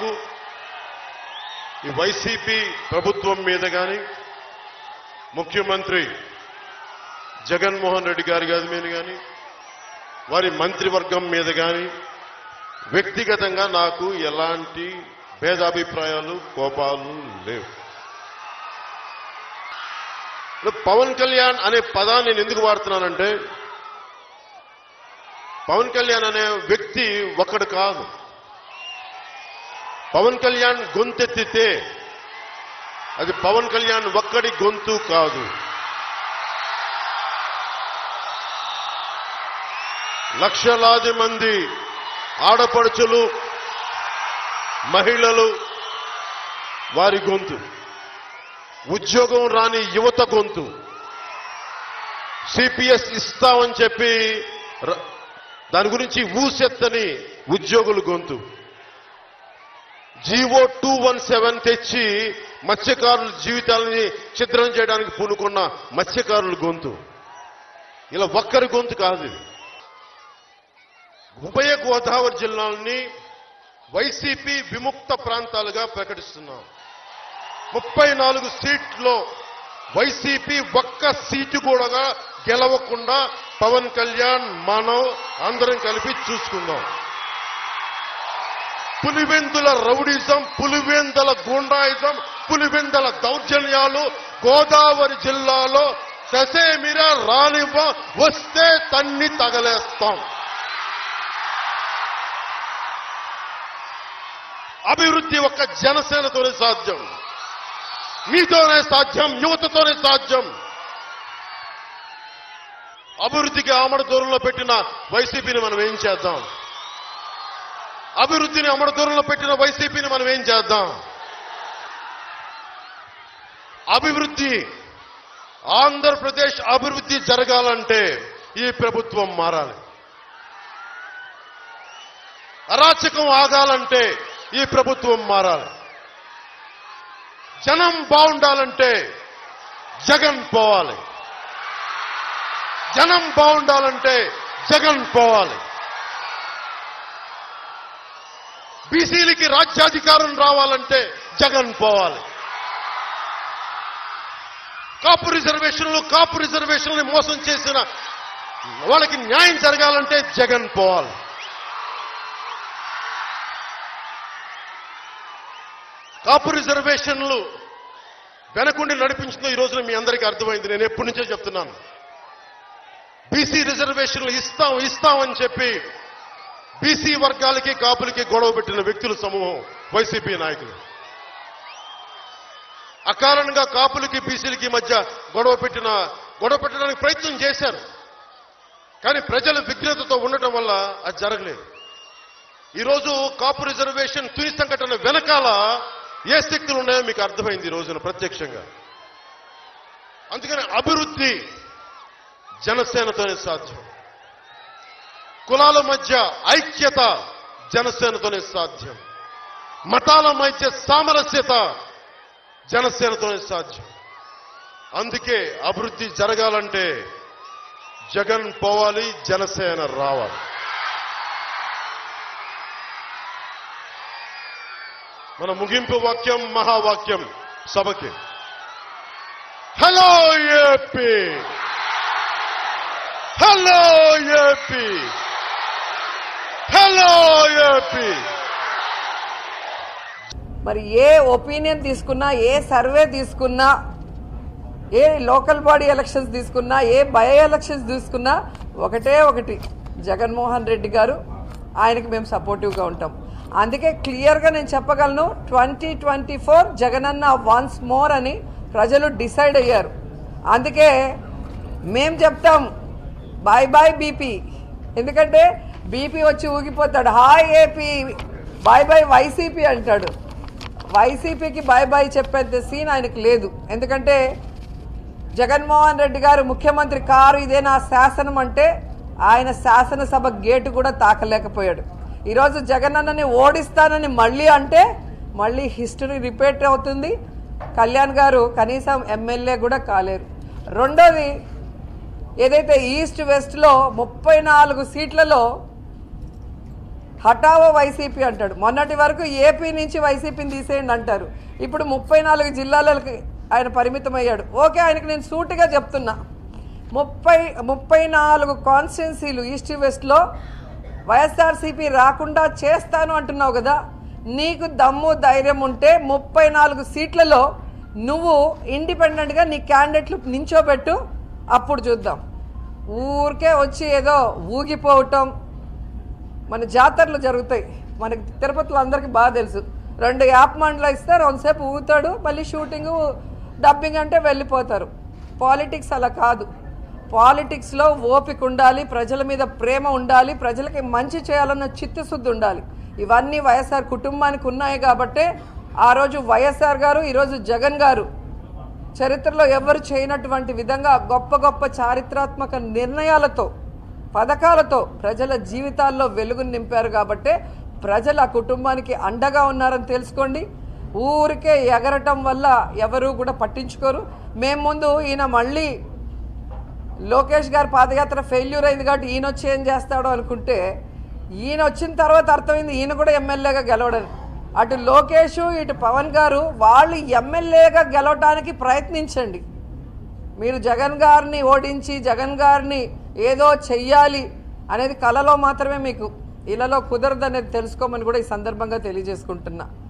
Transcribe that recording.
నాకు ఈ వైసీపీ ప్రభుత్వం మీద కానీ ముఖ్యమంత్రి జగన్మోహన్ రెడ్డి గారి గారి మీద కానీ వారి మంత్రివర్గం మీద కానీ వ్యక్తిగతంగా నాకు ఎలాంటి భేదాభిప్రాయాలు కోపాలు లేవు ఇప్పుడు పవన్ కళ్యాణ్ అనే పదాన్ని నేను ఎందుకు వాడుతున్నానంటే పవన్ కళ్యాణ్ అనే వ్యక్తి ఒకడు కాదు పవన్ కళ్యాణ్ గొంతెత్తితే అది పవన్ కళ్యాణ్ ఒక్కడి గొంతు కాదు లక్షలాది మంది ఆడపడుచులు మహిళలు వారి గొంతు ఉద్యోగం రాని యువత గొంతు సిపిఎస్ ఇస్తామని చెప్పి ర- దాని గురించి ఊసెత్తని ఉద్యోగుల గొంతు జీవో టూ వన్ సెవెన్ తెచ్చి మత్స్యకారుల జీవితాలని ఛిద్రం చేయడానికి పూనుకున్న మత్స్యకారుల గొంతు ఇలా ఒక్కరి గొంతు కాదు ఇది ఉభయ గోదావరి జిల్లాలని వైసీపీ విముక్త ప్రాంతాలుగా ప్రకటిస్తున్నాం ముప్పై నాలుగు సీట్లో వైసీపీ ఒక్క సీటు కూడా గెలవకుండా పవన్ కళ్యాణ్ మనం అందరం కలిపి చూసుకుందాం పులివెందుల రౌడిజం పులివెందుల గూండాయిజం పులివెందుల దౌర్జన్యాలు గోదావరి జిల్లాలో ససేమిరా రానివ్వ వస్తే తన్ని తగలేస్తాం అభివృద్ధి ఒక్క జనసేనతోనే సాధ్యం మీతోనే సాధ్యం యువతతోనే సాధ్యం అభివృద్ధికి ఆమడ దూరంలో పెట్టిన వైసీపీని మనం ఏం చేద్దాం అభివృద్ధిని అమర దూరంలో పెట్టిన వైసీపీని మనం ఏం చేద్దాం అభివృద్ధి ఆంధ్రప్రదేశ్ అభివృద్ధి జరగాలంటే ఈ ప్రభుత్వం మారాలి అరాచకం ఆగాలంటే ఈ ప్రభుత్వం మారాలి జనం బాగుండాలంటే జగన్ పోవాలి జనం బాగుండాలంటే జగన్ పోవాలి బీసీలకి రాజ్యాధికారం రావాలంటే జగన్ పోవాలి కాపు రిజర్వేషన్లు కాపు రిజర్వేషన్లు మోసం చేసిన వాళ్ళకి న్యాయం జరగాలంటే జగన్ పోవాలి కాపు రిజర్వేషన్లు వెనకుండి నడిపించిన ఈ రోజున మీ అందరికీ అర్థమైంది నేను ఎప్పటి నుంచో చెప్తున్నాను బీసీ రిజర్వేషన్లు ఇస్తాం ఇస్తాం అని చెప్పి బీసీ వర్గాలకి కాపులకి గొడవ పెట్టిన వ్యక్తుల సమూహం వైసీపీ నాయకులు అకారణంగా కాపులకి బీసీలకి మధ్య గొడవ పెట్టిన గొడవ పెట్టడానికి ప్రయత్నం చేశారు కానీ ప్రజల విఘ్నతతో ఉండటం వల్ల అది జరగలేదు ఈరోజు కాపు రిజర్వేషన్ తుని సంఘటన వెనకాల ఏ శక్తులు ఉన్నాయో మీకు అర్థమైంది ఈ రోజున ప్రత్యక్షంగా అందుకని అభివృద్ధి జనసేనతోనే సాధ్యం కులాల మధ్య ఐక్యత జనసేనతోనే సాధ్యం మతాల మధ్య సామరస్యత జనసేనతోనే సాధ్యం అందుకే అభివృద్ధి జరగాలంటే జగన్ పోవాలి జనసేన రావాలి మన ముగింపు వాక్యం మహావాక్యం సభకి hello AP hello AP hello AP మరి ఏ ఒపీనియన్ తీసుకున్నా ఏ సర్వే తీసుకున్నా ఏ లోకల్ బాడీ ఎలక్షన్స్ తీసుకున్నా ఏ బై ఎలక్షన్స్ తీసుకున్నా ఒకటే ఒకటి జగన్మోహన్ రెడ్డి గారు ఆయనకి మేము సపోర్టివ్గా ఉంటాం అందుకే క్లియర్గా నేను చెప్పగలను twenty twenty four Jagananna once more అని ప్రజలు డిసైడ్ అయ్యారు అందుకే మేం చెప్తాం బాయ్ బాయ్ బీపీ ఎందుకంటే బీపీ వచ్చి ఊగిపోతాడు hi AP bye bye YCP అంటాడు వైసీపీకి బాయ్ బాయ్ చెప్పేంత సీన్ ఆయనకు లేదు ఎందుకంటే జగన్మోహన్ రెడ్డి గారు ముఖ్యమంత్రి కారు ఇదే నా శాసనం అంటే ఆయన శాసనసభ గేటు కూడా తాకలేకపోయాడు ఈరోజు జగనన్నని ఓడిస్తానని మళ్ళీ అంటే మళ్ళీ హిస్టరీ రిపీట్ అవుతుంది కళ్యాణ్ గారు కనీసం ఎమ్మెల్యే కూడా కాలేరు రెండోది ఏదైతే ఈస్ట్ వెస్ట్లో ముప్పై నాలుగు సీట్లలో హఠావో వైసీపీ అంటాడు మొన్నటి వరకు ఏపీ నుంచి వైసీపీని తీసేయండి అంటారు ఇప్పుడు ముప్పై నాలుగు జిల్లాలకి ఆయన పరిమితం అయ్యాడు ఓకే ఆయనకి నేను సూటిగా చెప్తున్నా ముప్పై ముప్పై నాలుగు కాన్స్టిట్యున్సీలు ఈస్ట్ వెస్ట్లో వైఎస్ఆర్సీపీ రాకుండా చేస్తాను అంటున్నావు కదా నీకు దమ్ము ధైర్యం ఉంటే ముప్పై నాలుగు సీట్లలో నువ్వు ఇండిపెండెంట్గా నీ క్యాండిడేట్లు నించోబెట్టు అప్పుడు చూద్దాం ఊరికే వచ్చి ఏదో ఊగిపోవటం మన జాతరలు జరుగుతాయి మనకి తిరుపతిలో అందరికీ బాగా తెలుసు రెండు యాప్ మండలు ఇస్తే రెండుసేపు ఊగుతాడు మళ్ళీ షూటింగ్ డబ్బింగ్ అంటే వెళ్ళిపోతారు పాలిటిక్స్ అలా కాదు పాలిటిక్స్లో ఓపిక ఉండాలి ప్రజల మీద ప్రేమ ఉండాలి ప్రజలకి మంచి చేయాలన్న చిత్తశుద్ధి ఉండాలి ఇవన్నీ వైఎస్ఆర్ కుటుంబానికి ఉన్నాయి కాబట్టే ఆ రోజు వైఎస్ఆర్ గారు ఈరోజు జగన్ గారు చరిత్రలో ఎవరు చేయనటువంటి విధంగా గొప్ప గొప్ప చారిత్రాత్మక నిర్ణయాలతో పథకాలతో ప్రజల జీవితాల్లో వెలుగును నింపారు కాబట్టే ప్రజలు ఆ కుటుంబానికి అండగా ఉన్నారని తెలుసుకోండి ఊరికే ఎగరటం వల్ల ఎవరు కూడా పట్టించుకోరు మేము ముందు ఈయన మళ్ళీ లోకేష్ గారి పాదయాత్ర ఫెయిల్యూర్ అయింది కాబట్టి ఈయన వచ్చి ఏం చేస్తాడో అనుకుంటే ఈయన వచ్చిన తర్వాత అర్థమైంది ఈయన కూడా ఎమ్మెల్యేగా గెలవడని అటు లోకేష్ ఇటు పవన్ గారు వాళ్ళు ఎమ్మెల్యేగా గెలవడానికి ప్రయత్నించండి మీరు జగన్ గారిని ఓడించి జగన్ గారిని ఏదో చెయ్యాలి అనేది కలలో మాత్రమే మీకు ఇలాలో కుదరదు అనేది తెలుసుకోమని కూడా ఈ సందర్భంగా తెలియజేసుకుంటున్నా